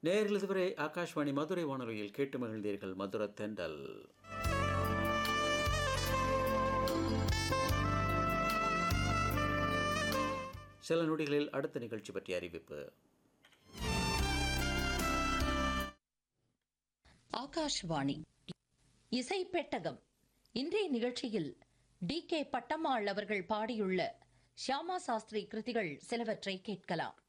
நேயர்கள் இதுவரை ஆகாஷ்வாணி மதுரை வானொலியில் கேட்டு மகிழ்ந்தீர்கள் மதுர தெண்டல் சில நொடிகளில் அடுத்த நிகழ்ச்சி பற்றிய அறிவிப்பு ஆகாஷ்வாணி இசை பெட்டகம் இன்றைய நிகழ்ச்சியில் டி கே பட்டம்மாள் அவர்கள் பாடியுள்ள ஷியாமா சாஸ்திரி கிருதிகள் சிலவற்றை கேட்கலாம்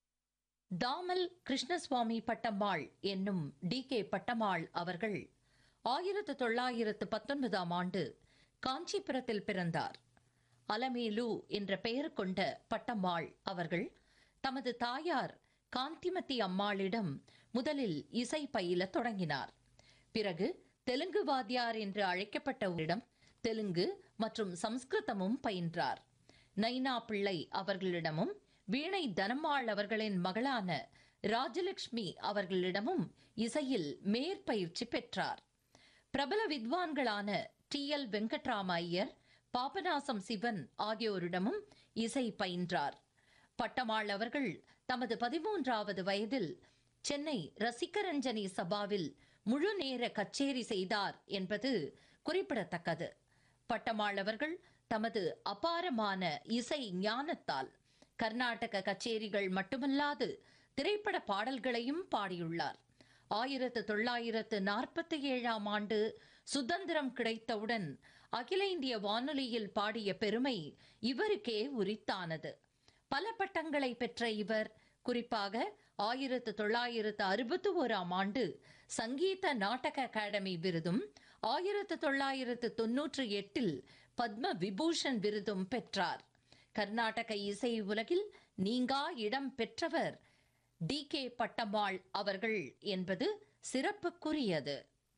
தாமல் கிருஷ்ணசுவாமி பட்டம்மாள் என்னும் டி கே பட்டம்மாள் அவர்கள் ஆயிரத்து தொள்ளாயிரத்து பத்தொன்பதாம் ஆண்டு காஞ்சிபுரத்தில் பிறந்தார் அலமேலு என்ற பெயர் கொண்ட பட்டம்மாள் அவர்கள் தமது தாயார் காந்திமதி அம்மாளிடம் முதலில் இசை பயில தொடங்கினார் பிறகு தெலுங்கு வாத்தியார் என்று அழைக்கப்பட்டவரிடம் தெலுங்கு மற்றும் சம்ஸ்கிருதமும் பயின்றார் நைனா பிள்ளை அவர்களிடமும் வீணை தனம்மாள் அவர்களின் மகளான ராஜலட்சுமி அவர்களிடமும் இசையில் மேற்பயிற்சி பெற்றார் பிரபல வித்வான்களான டி எல் வெங்கட்ராம ஐயர் பாபநாசம் சிவன் ஆகியோரிடமும் இசை பயின்றார் பட்டமாள் அவர்கள் தமது பதிமூன்றாவது வயதில் சென்னை ரசிகரஞ்சனி சபாவில் முழு நேர கச்சேரி செய்தார் என்பது குறிப்பிடத்தக்கது பட்டமாள் அவர்கள் தமது அபாரமான இசை ஞானத்தால் கர்நாடக கச்சேரிகள் மட்டுமல்லாது திரைப்பட பாடல்களையும் பாடியுள்ளார் ஆயிரத்து தொள்ளாயிரத்து நாற்பத்தி ஏழாம் ஆண்டு சுதந்திரம் கிடைத்தவுடன் அகில இந்திய வானொலியில் பாடிய பெருமை இவருக்கே உரித்தானது பல பட்டங்களை பெற்ற இவர் குறிப்பாக ஆயிரத்து தொள்ளாயிரத்து அறுபத்தி ஓராம் ஆண்டு சங்கீத நாடக அகாடமி விருதும் ஆயிரத்து தொள்ளாயிரத்து தொன்னூற்றி எட்டில் பத்ம விபூஷன் விருதும் பெற்றார் கர்நாடக இசை உலகில் நீங்கா இடம் பெற்றவர் டி கே பட்டம்மாள் அவர்கள் என்பது சிறப்புக்குரியது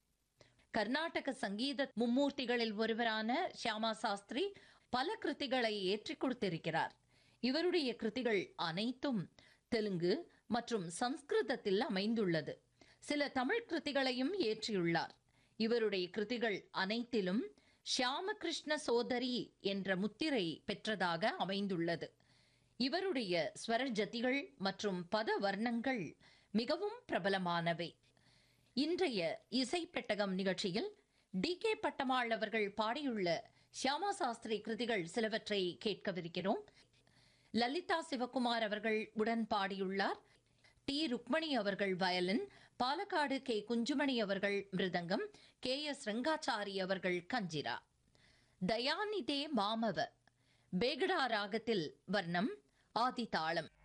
கர்நாடக சங்கீத மும்மூர்த்திகளில் ஒருவரான ஷியாமா சாஸ்திரி பல கிருத்திகளை ஏற்றிக் கொடுத்திருக்கிறார் இவருடைய கிருதிகள் அனைத்தும் தெலுங்கு மற்றும் சம்ஸ்கிருதத்தில் அமைந்துள்ளது சில தமிழ் கிருதிகளையும் ஏற்றியுள்ளார் இவருடைய கிருதிகள் அனைத்திலும் ஷியாமகிருஷ்ண சோதரி என்ற முத்திரை பெற்றதாக அமைந்துள்ளது இவருடைய ஸ்வரஜதிகள் மற்றும் பத வர்ணங்கள் மிகவும் பிரபலமானவை இன்றைய இசை பெட்டகம் நிகழ்ச்சியில் டி கே பட்டமாள் அவர்கள் பாடியுள்ள ஷியாமா சாஸ்திரி கிருதிகள் சிலவற்றை கேட்கவிருக்கிறோம் லலிதா சிவகுமார் அவர்கள் உடன் பாடியுள்ளார் டி ருக்மணி அவர்கள் வயலின் பாலக்காடு கே குஞ்சுமணி அவர்கள் மிருதங்கம் கே எஸ் ரங்காச்சாரி அவர்கள் கஞ்சிரா தயாநிதே மாமவ பேகடா ராகத்தில் வர்ணம் ஆதி தாளம்